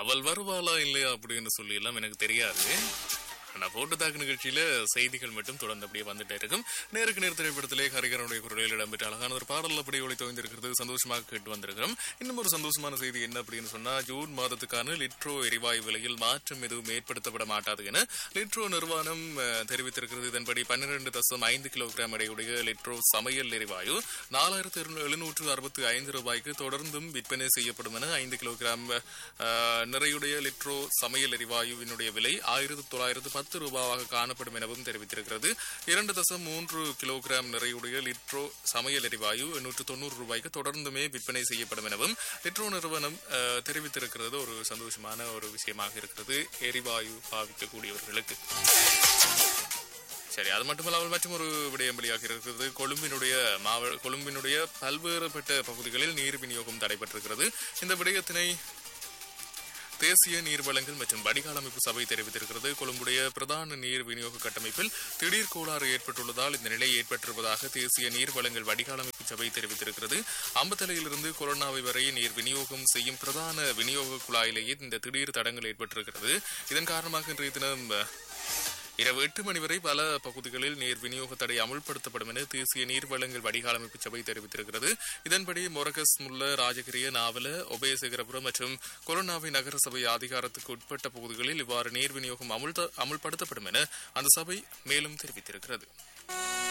அவள் வருவாளா இல்லையா அப்படின்னு சொல்லி எல்லாம் எனக்கு தெரியாது ஆனா போட்டு தாக்கு நிகழ்ச்சியில செய்திகள் மட்டும் தொடர்ந்து அப்படியே வந்துட்டே இருக்கும் நேருக்கு நேர் திரைப்படத்திலே ஹரிகரனுடைய குரலில் இடம்பெற்ற அழகான ஒரு பாடல் அப்படி ஒளி தோய்ந்திருக்கிறது சந்தோஷமாக கேட்டு வந்திருக்கிறோம் இன்னும் ஒரு சந்தோஷமான செய்தி என்ன அப்படின்னு சொன்னா ஜூன் மாதத்துக்கான லிட்ரோ எரிவாயு விலையில் மாற்றம் எதுவும் ஏற்படுத்தப்பட மாட்டாது என லிட்ரோ நிறுவனம் அஹ், தெரிவித்திருக்கிறது இதன்படி பன்னிரண்டு தசம் ஐந்து கிலோகிராம் எடையுடைய லிட்ரோ சமையல் எரிவாயு நாலாயிரத்து எழுநூற்று அறுபத்தி ஐந்து ரூபாய்க்கு தொடர்ந்தும் விற்பனை செய்யப்படும் என ஐந்து கிலோகிராம் அஹ், நிறையுடைய லிட்ரோ சமையல் எரிவாயுவினுடைய விலை ஆயிரத்து தொள்ளாயிரத்து பத்து ரூபாவாக காணப்படும் எனவும் தெரிவித்திருக்கிறது இரண்டு தசம் மூன்று கிலோகிராம் நிறையுடைய லிட்ரோ சமையல் எரிவாயு எண்ணூற்று தொண்ணூறு ரூபாய்க்கு தொடர்ந்துமே விற்பனை செய்யப்படும் எனவும் லிட்ரோ நிறுவனம் அஹ், தெரிவித்திருக்கிறது ஒரு சந்தோஷமான ஒரு விஷயமாக இருக்கிறது எரிவாயு பாவிக்கக்கூடியவர்களுக்கு சரி அது மட்டுமல்லாமல் மற்றும் ஒரு விடயம் வெளியாக இருக்கிறது கொழும்பினுடைய மாவ கொழும்பினுடைய பல்வேறுபட்ட பகுதிகளில் நீர் விநியோகம் தடைபட்டிருக்கிறது இந்த விடயத்தினை தேசிய நீர் வழங்கல் மற்றும் வடிகால் அமைப்பு சபை தெரிவித்திருக்கிறது கொழும்புடைய பிரதான நீர் விநியோக கட்டமைப்பில் திடீர் கோளாறு ஏற்பட்டுள்ளதால் இந்த நிலை ஏற்பட்டிருப்பதாக தேசிய நீர் வழங்கல் வடிகால் அமைப்பு சபை தெரிவித்திருக்கிறது அம்பத்தலையிலிருந்து கொரோனாவை வரை நீர் விநியோகம் செய்யும் பிரதான விநியோக குழாயிலேயே இந்த திடீர் தடங்கள் ஏற்பட்டிருக்கிறது இதன் காரணமாக இன்றைய தினம் அஹ், இரவு எட்டு மணி வரை பல பகுதிகளில் நீர் விநியோக தடை அமுல்படுத்தப்படும் என தேசிய நீர் வழங்கல் வடிகால் அமைப்பு சபை தெரிவித்திருக்கிறது இதன்படி மொரகஸ் முல்ல ராஜகிரிய நாவல உபயசேகரபுரம் மற்றும் கொரோனாவை நகர சபை அதிகாரத்துக்கு உட்பட்ட பகுதிகளில் இவ்வாறு நீர் விநியோகம் அமுல்த- அமுல்படுத்தப்படும் என அந்த சபை மேலும் தெரிவித்திருக்கிறது